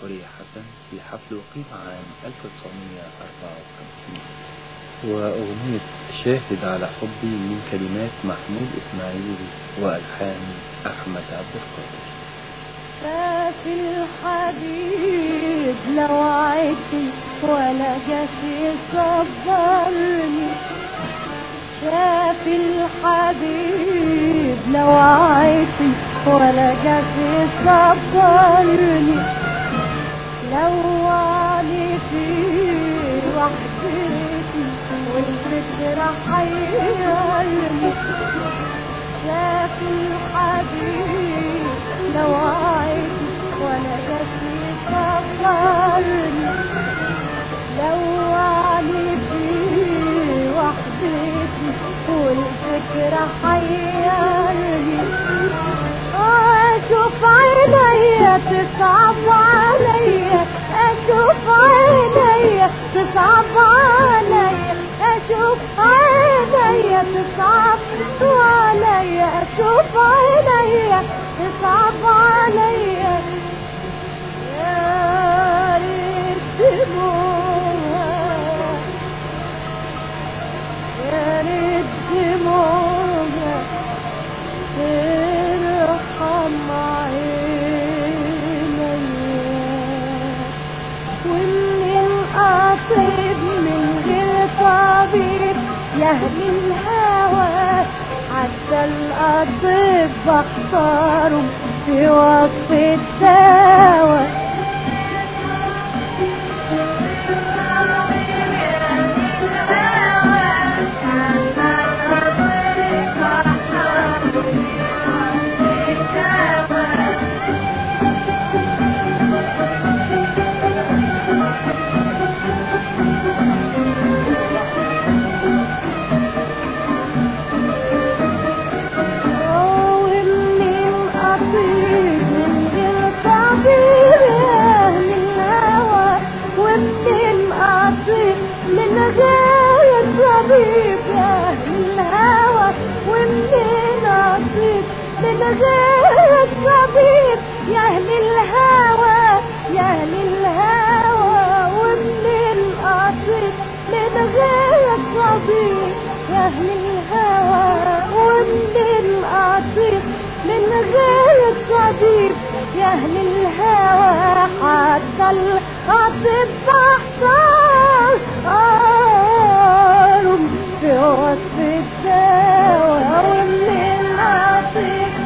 حورية حسن في حفل أقيم عام 1954 وأغنية شاهد على حبي من كلمات محمود إسماعيل وألحان أحمد عبد القادر شاف الحبيب لو عدي ولا جاش يصبرني شاف الحبيب لو عدي ولا جاش يصبرني لو علي في وحدتي والفكرة حيرني شاف الحبيب لو عايش ولا جاش يصبرني لو علي في وحدتي والفكرة حيرني اشوف عينيا تصعب عليا اشوف عينيا تصعب عليا اشوف عينيا تصعب عليا اشوف عينيا تصعب عليا يا ريت دموعها يا ريت دموعها ترحم عينيا ومن القطيب من غير طبيب يهل الهوى حتى الأطيب بختاره في وصف الدواء غير الطبيب يا اهل الهوى يا اهل الهوى ومن القصيد من غير الطبيب يا اهل الهوى ومن القصيد من غير الطبيب يا اهل الهوى حتى القصيد بحصل في وصف الدواء ومن القصيد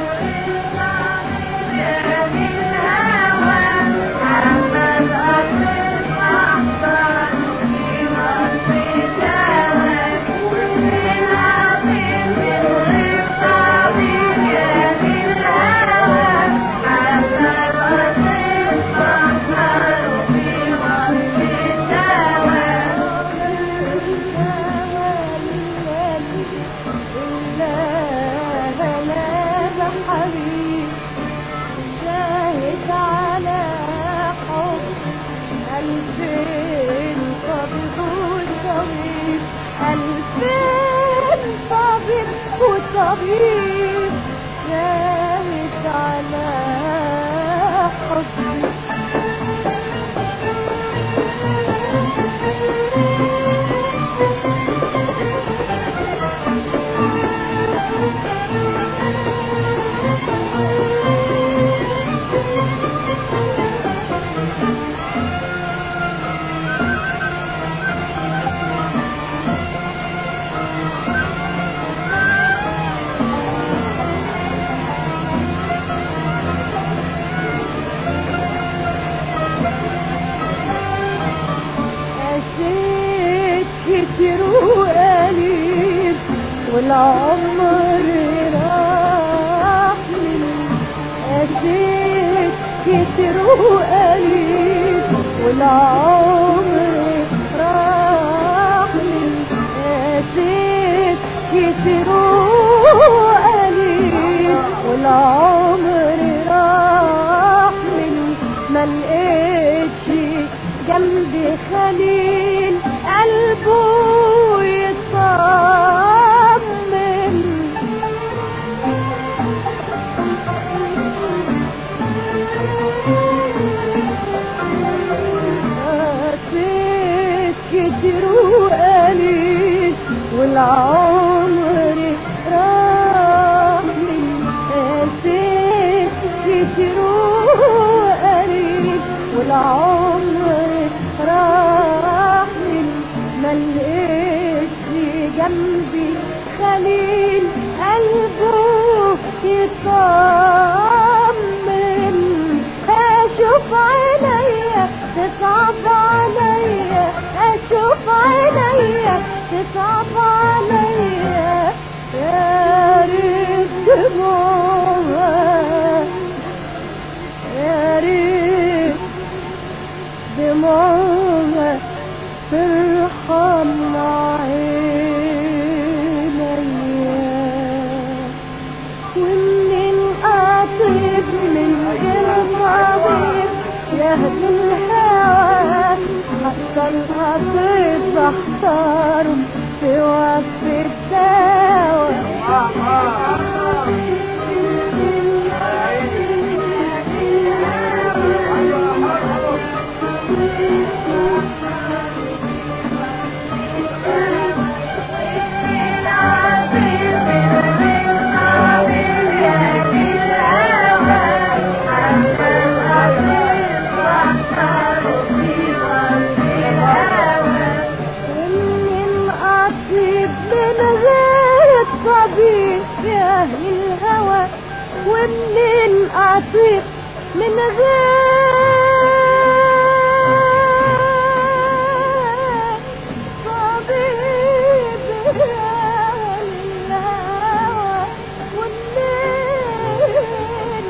طبيب شاهد على حبي كتير وقليل والعمر راح مني قسيت كتير وقليل والعمر راح مني قسيت كتير وقليل والعمر راح مني ما لقيتش جنبي خليل قلبه يطمن والعمر راح من قاسيت تروح قريب والعمر راح من ملقيتش جنبي خليل قلبه يطمن اشوف عينيا تصعب عليا اشوف عينيا تصعب عليا يا ريت دموعها يا ريت دموعها ترحم عينيا ومنين أطيب من غير طبيب يهدي الهوى حتى الأطيب بختاره في وقت من أطيب من غير الطبيب يا أهل الهوى ومنين أطيب من غير طبيب يا أهل الهوى ومنين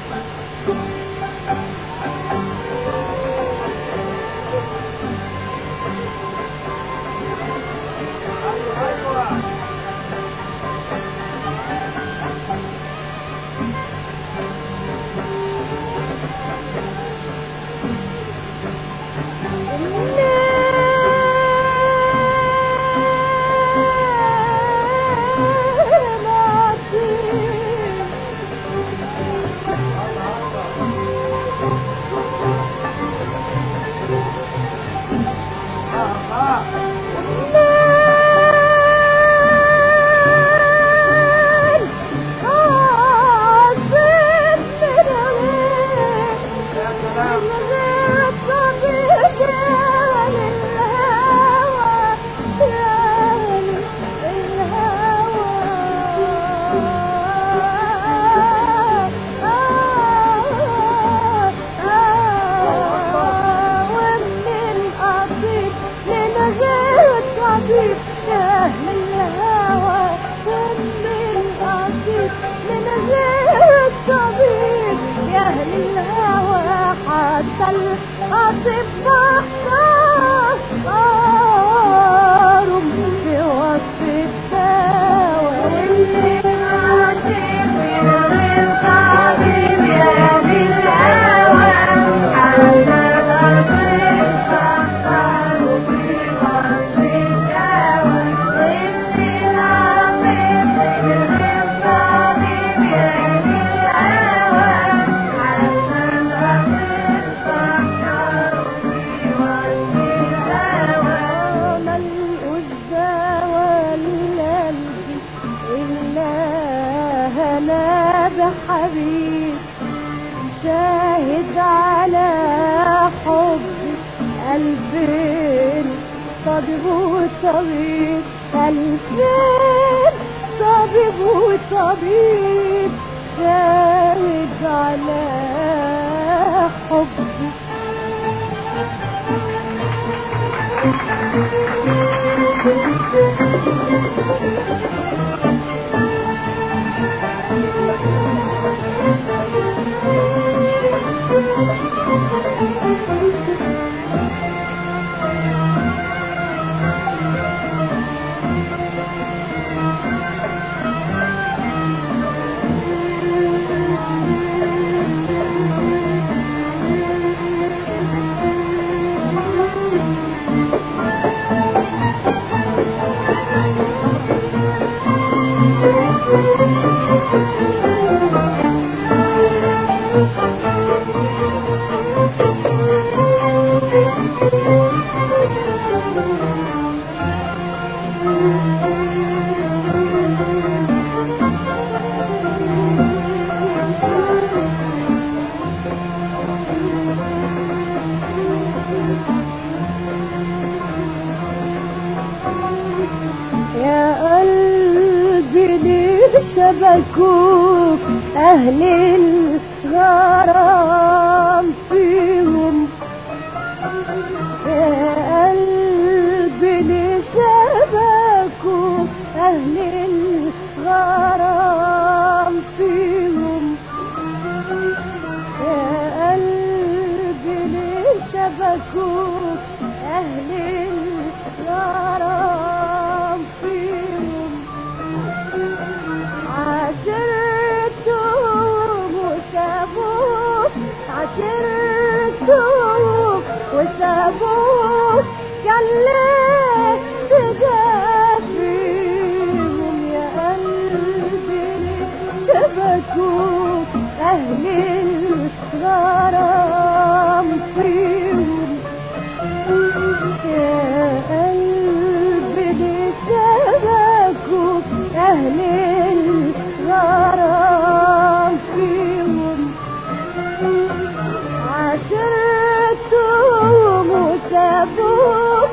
الأطباء صاروا في وصف ملء الدواء القلب إلا هنا بحبيب شاهد على حب قلبين طبيب وطبيب قلبين طبيب وطبيب شاهد على حب شبكوا أهل الغرام فيهم يا قلبي اللي شبكوا أهل الغرام فيهم يا قلبي اللي شبكوا أهل الغرام فيهم عاشرتهم وسابوك عاشرتهم وسابوك كان ليه تجافيهم يا قلبي شبكوك أهل الغرام فيهم يا قلبي شبكوك أهل الغرام فيهم عشرتهم وسابوك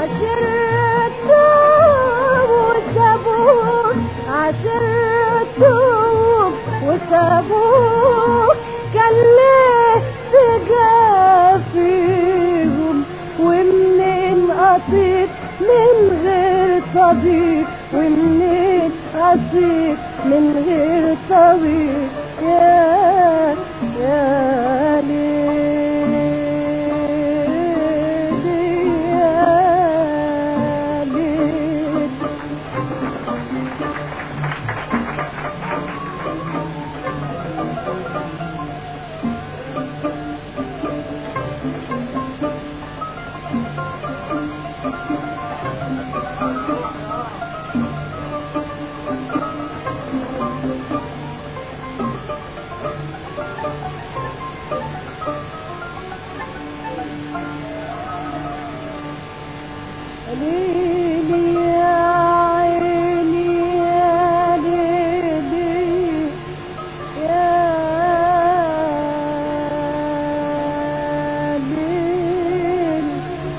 عشرتهم وسابوك عشرتهم وسابوك كان ليه تجافيهم ومنين قصيت من غير طبيب ومنين قصيت من غير طبيب يا يا ليل يا ليل ليلي يا عيني يا ليلي يا ليلي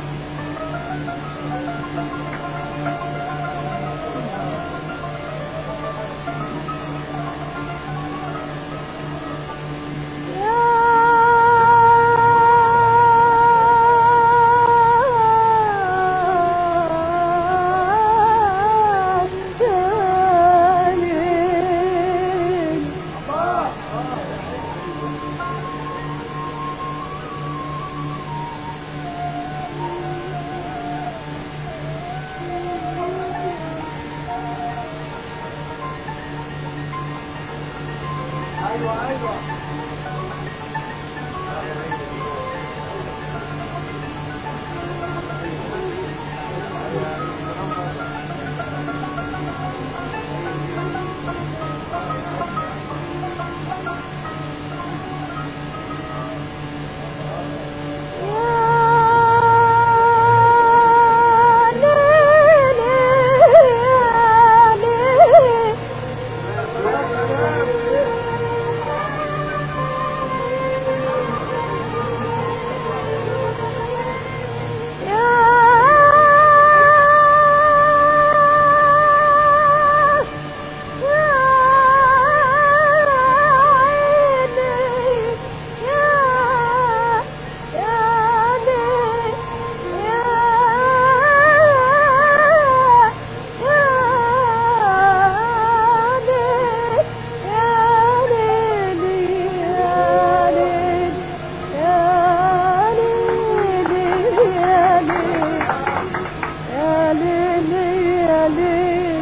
يا ليل يا ليل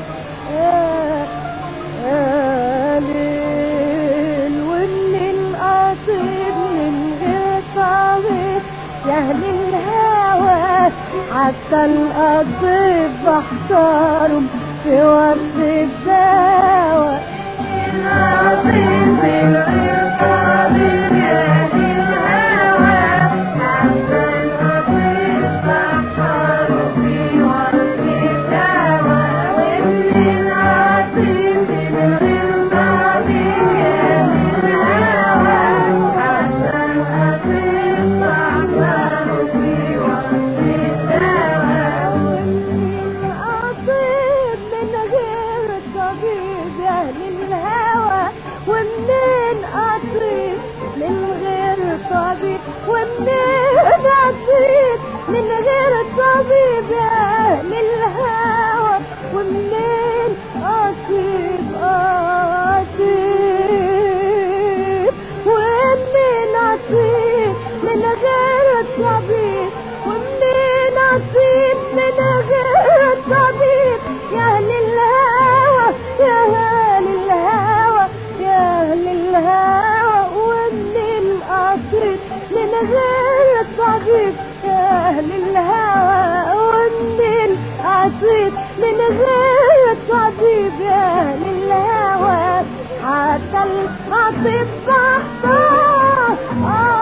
يا يا ليل ومن قصيد من غير طويل يا أهل الهوى حتى القصيد بحتارهم في وقت الدواء القصيد من غير طويل يا أهل الهوى حتى القصيد بحتارهم في وقت الدواء ومن القصيد من غير طويل يا أهل الهوى حتى القصيد بحتارهم في وقت الدواء القصيد من غير طبيب يا أهل من غير طبيب يا أهل الهوى ومنين أصيب أصيب ومنين أصيب من غير طبيب ومنين أصيب من غير طبيب يا أهل الهوى يا أهل الهوى يا أهل الهوى ومنين أصيب من غير طبيب يا أهل الهوى ومنين أصيب من غير طبيب يا أهل الهوى حتى الخطيب محتار